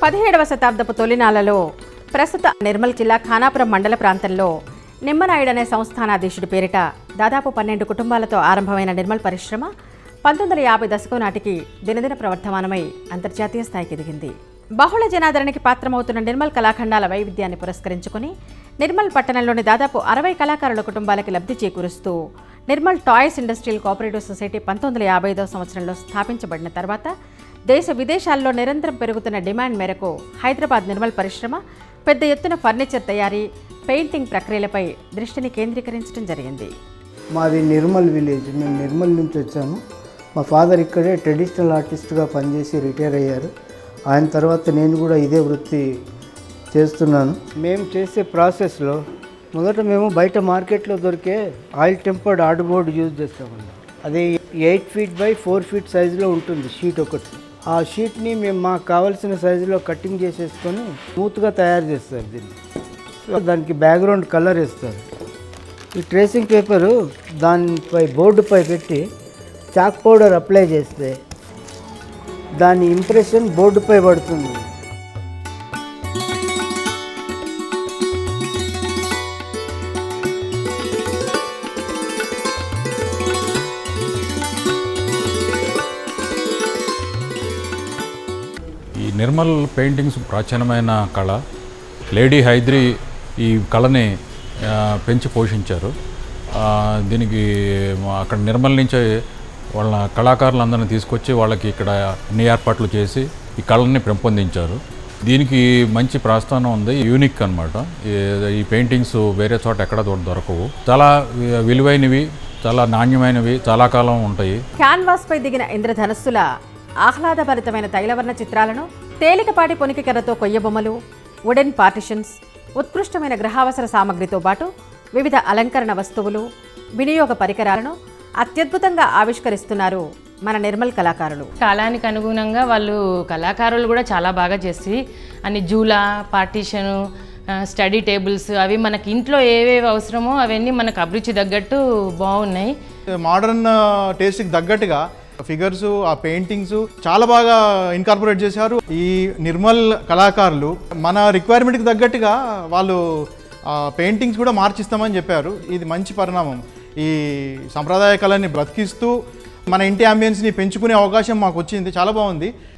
పదిహేడవ శతాబ్దపు తొలినాళ్లలో ప్రస్తుత నిర్మల్ జిల్లా ఖానాపురం మండల ప్రాంతంలో నిమ్మనాయుడు అనే సంస్థానాధీశుడి పేరిట దాదాపు పన్నెండు కుటుంబాలతో ఆరంభమైన నిర్మల్ పరిశ్రమ పంతొమ్మిది వందల యాభై దశకం నాటికి దినదిన ప్రవర్ధమానమై అంతర్జాతీయ స్థాయికి ఎదిగింది బహుళ జనాదరణకి పాత్రమవుతున్న నిర్మల్ కళాఖండాల వైవిధ్యాన్ని పురస్కరించుకుని నిర్మల్ పట్టణంలోని దాదాపు అరవై కళాకారుల కుటుంబాలకి లబ్ధి చేకూరుస్తూ Nirmal toys industrial cooperative society పంతొమ్మిది వందల యాభై ఐదవ సంవత్సరంలో స్థాపించబడిన తర్వాత దేశ విదేశాల్లో నిరంతరం పెరుగుతున్న డిమాండ్ మేరకు హైదరాబాద్ నిర్మల్ పరిశ్రమ పెద్ద ఎత్తున ఫర్నిచర్ తయారీ పెయింటింగ్ ప్రక్రియలపై దృష్టిని కేంద్రీకరించడం జరిగింది మాది నిర్మల్ విలేజ్ మేము నిర్మల్ నుంచి వచ్చాము మా ఫాదర్ ఇక్కడే ట్రెడిషనల్ ఆర్టిస్ట్గా పనిచేసి రిటైర్ అయ్యారు ఆయన తర్వాత నేను కూడా ఇదే వృత్తి చేస్తున్నాను మేము చేసే ప్రాసెస్లో మొదట మేము బయట మార్కెట్లో దొరికే ఆయిల్ టెంపర్డ్ ఆర్డ్బోర్డ్ యూజ్ చేస్తామండి అది eight feet by four feet సైజులో ఉంటుంది షీట్ ఒకటి ఆ షీట్ని మేము మాకు కావాల్సిన సైజులో కటింగ్ చేసేసుకొని స్మూత్గా తయారు చేస్తారు దీన్ని సో దానికి బ్యాక్గ్రౌండ్ కలర్ వేస్తారు ఈ ట్రేసింగ్ పేపరు దానిపై బోర్డుపై పెట్టి చాక్ పౌడర్ అప్లై చేస్తే దాని ఇంప్రెషన్ బోర్డుపై పడుతుంది ఈ నిర్మల్ పెయింటింగ్స్ ప్రాచీనమైన కళ లేడీ హైద్రి ఈ కళని ఆ, పెంచి పోషించారు ఆ, దీనికి మా అక్కడ నిర్మల్ నుంచే వాళ్ళ కళాకారులందరినీ తీసుకొచ్చి వాళ్ళకి ఇక్కడ అన్ని ఏర్పాట్లు చేసి ఈ కళని పెంపొందించారు దీనికి మంచి ప్రస్థానం ఉంది యూనిక్ అనమాట ఈ పెయింటింగ్స్ వేరే చోట ఎక్కడ దొర- దొరకవు చాలా వి- విలువైనవి చాలా నాణ్యమైనవి చాలా కాలం ఉంటాయి క్యాన్వాస్పై దిగిన ఇంద్రధనస్సుల ఆహ్లాదభరితమైన తైలవర్ణ చిత్రాలను తేలికపాటి పొనికికర్రతో కొయ్యబొమ్మలు వుడెన్ పార్టిషన్స్ ఉత్కృష్టమైన గృహావసర సామగ్రితో పాటు వివిధ అలంకరణ వస్తువులు వినియోగ పరికరాలను అత్యద్భుతంగా ఆవిష్కరిస్తున్నారు మన నిర్మల్ కళాకారులు కాలానికి అనుగుణంగా వాళ్ళు కళాకారులు కూడా చాలా బాగా చేసి అన్ని జూలా పార్టీషను ఆ, స్టడీ టేబుల్స్ అవి మనకి ఇంట్లో ఏవేవి అవసరమో అవన్నీ మనకు అభిరుచి తగ్గట్టు బాగున్నాయి మోడర్న్ టేస్ట్కి తగ్గట్టుగా ఫిగర్స్ ఆ పెయింటింగ్స్ చాలా బాగా ఇన్కార్పొరేట్ చేశారు ఈ నిర్మల్ కళాకారులు మన రిక్వైర్మెంట్కి తగ్గట్టుగా వాళ్ళు పెయింటింగ్స్ కూడా మార్చిస్తామని చెప్పారు ఇది మంచి పరిణామం ఈ సంప్రదాయ కళని బ్రతికిస్తూ మన ఇంటి అంబియన్స్ని పెంచుకునే అవకాశం మాకు వచ్చింది చాలా బాగుంది